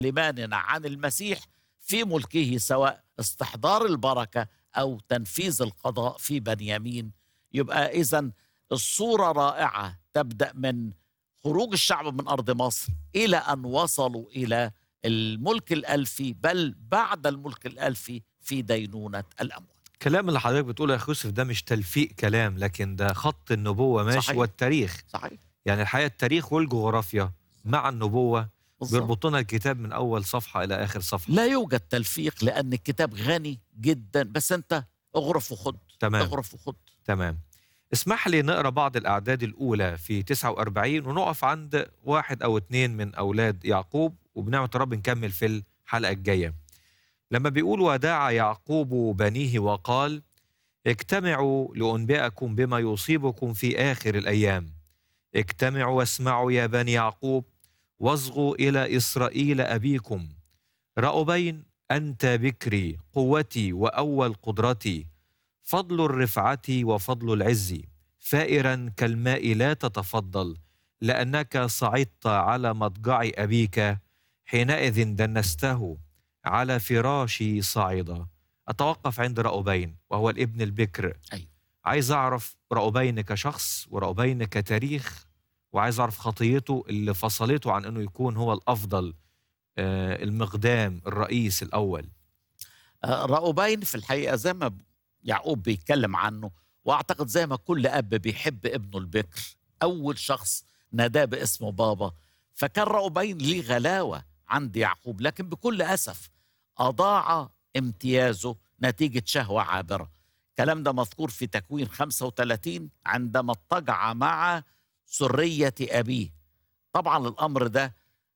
لماننا عن المسيح في ملكه سواء استحضار البركة أو تنفيذ القضاء في بنيامين يبقى إذا الصورة رائعة تبدأ من خروج الشعب من أرض مصر إلى أن وصلوا إلى الملك الألفي بل بعد الملك الألفي في دينونة الأموال الكلام اللي حضرتك بتقوله يا أخ يوسف ده مش تلفيق كلام لكن ده خط النبوة ماشي صحيح. والتاريخ صحيح يعني الحقيقة التاريخ والجغرافيا مع النبوة بالظبط. بيربطونا الكتاب من أول صفحة إلى آخر صفحة لا يوجد تلفيق لأن الكتاب غني جدا بس أنت اغرف وخد تمام اغرف وخد تمام اسمح لي نقرا بعض الأعداد الأولى في 49 ونقف عند واحد أو اتنين من أولاد يعقوب وبنعمة رب نكمل في الحلقة الجاية لما بيقول وداع يعقوب بنيه وقال اجتمعوا لأنبئكم بما يصيبكم في آخر الأيام اجتمعوا واسمعوا يا بني يعقوب واصغوا إلى إسرائيل أبيكم رأبين أنت بكري قوتي وأول قدرتي فضل الرفعة وفضل العز فائرا كالماء لا تتفضل لأنك صعدت على مضجع أبيك حينئذ دنسته على فراشي صاعدا أتوقف عند رأوبين وهو الابن البكر أيوة. عايز أعرف رأوبين كشخص ورأوبين كتاريخ وعايز أعرف خطيته اللي فصلته عن أنه يكون هو الأفضل آه، المقدام الرئيس الأول آه، رأوبين في الحقيقة زي ما يعقوب بيتكلم عنه وأعتقد زي ما كل أب بيحب ابنه البكر أول شخص ناداه باسمه بابا فكان رأوبين ليه غلاوة عند يعقوب لكن بكل أسف أضاع امتيازه نتيجة شهوة عابرة الكلام ده مذكور في تكوين 35 عندما اضطجع مع سرية أبيه طبعا الأمر ده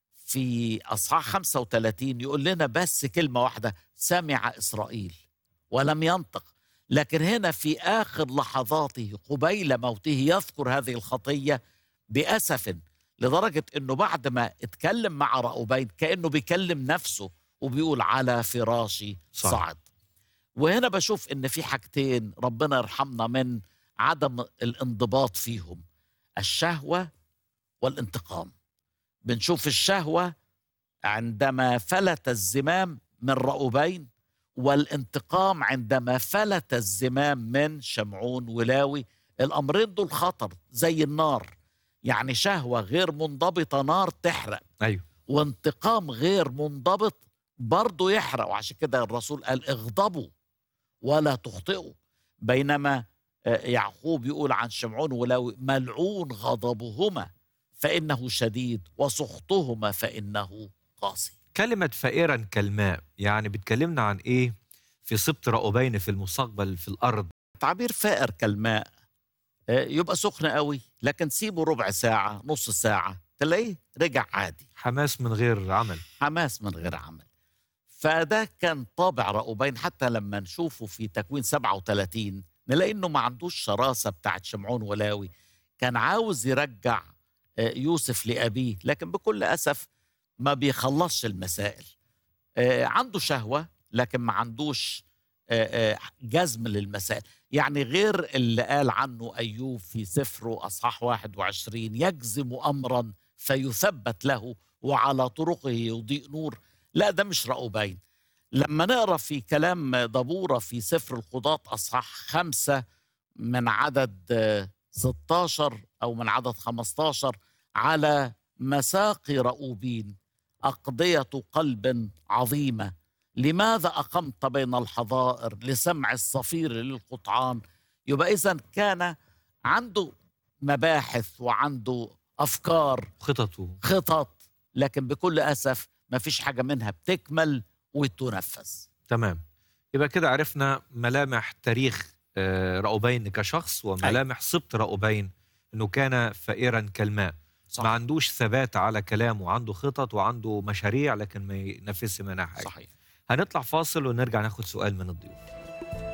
في أصحاح 35 يقول لنا بس كلمة واحدة سمع إسرائيل ولم ينطق لكن هنا في آخر لحظاته قبيل موته يذكر هذه الخطية بأسف لدرجة أنه بعد ما اتكلم مع رأوبين كأنه بيكلم نفسه وبيقول على فراشي صح. صعد وهنا بشوف ان في حاجتين ربنا يرحمنا من عدم الانضباط فيهم الشهوة والانتقام بنشوف الشهوة عندما فلت الزمام من رأوبين والانتقام عندما فلت الزمام من شمعون ولاوي الأمرين دول خطر زي النار يعني شهوة غير منضبطة نار تحرق أيوه وانتقام غير منضبط برضه يحرق وعشان كده الرسول قال اغضبوا ولا تخطئوا بينما آه، يعقوب يقول عن شمعون ولاوي ملعون غضبهما فإنه شديد وسخطهما فإنه قاسي كلمة فائرا كالماء يعني بتكلمنا عن إيه في سبط رأوبين في المستقبل في الأرض تعبير فائر كالماء آه، يبقى سخن قوي لكن سيبه ربع ساعة نص ساعة تلاقيه رجع عادي حماس من غير عمل حماس من غير عمل فده كان طابع رأوبين حتى لما نشوفه في تكوين 37 نلاقي انه ما عندوش شراسة بتاعت شمعون ولاوي كان عاوز يرجع آه، يوسف لأبيه لكن بكل أسف ما بيخلصش المسائل آه، عنده شهوة لكن ما عندوش آه، آه، جزم للمسائل يعني غير اللي قال عنه أيوب في سفره أصحاح 21 يجزم أمرا فيثبت له وعلى طرقه يضيء نور لا ده مش رأوبين لما نقرا في كلام دبورة في سفر القضاة أصحاح خمسة من عدد آه، 16 أو من عدد 15 على مساقي رؤوبين أقضية قلب عظيمة لماذا أقمت بين الحظائر لسمع الصفير للقطعان يبقى إذا كان عنده مباحث وعنده أفكار خططه خطط لكن بكل أسف ما فيش حاجة منها بتكمل وتنفذ تمام يبقى كده عرفنا ملامح تاريخ آه، رأوبين كشخص وملامح سبط رأوبين انه كان فائرا كالماء صح. ما عندوش ثبات على كلامه عنده خطط وعنده مشاريع لكن ما ينفذش منها حاجه صحيح هنطلع فاصل ونرجع ناخد سؤال من الضيوف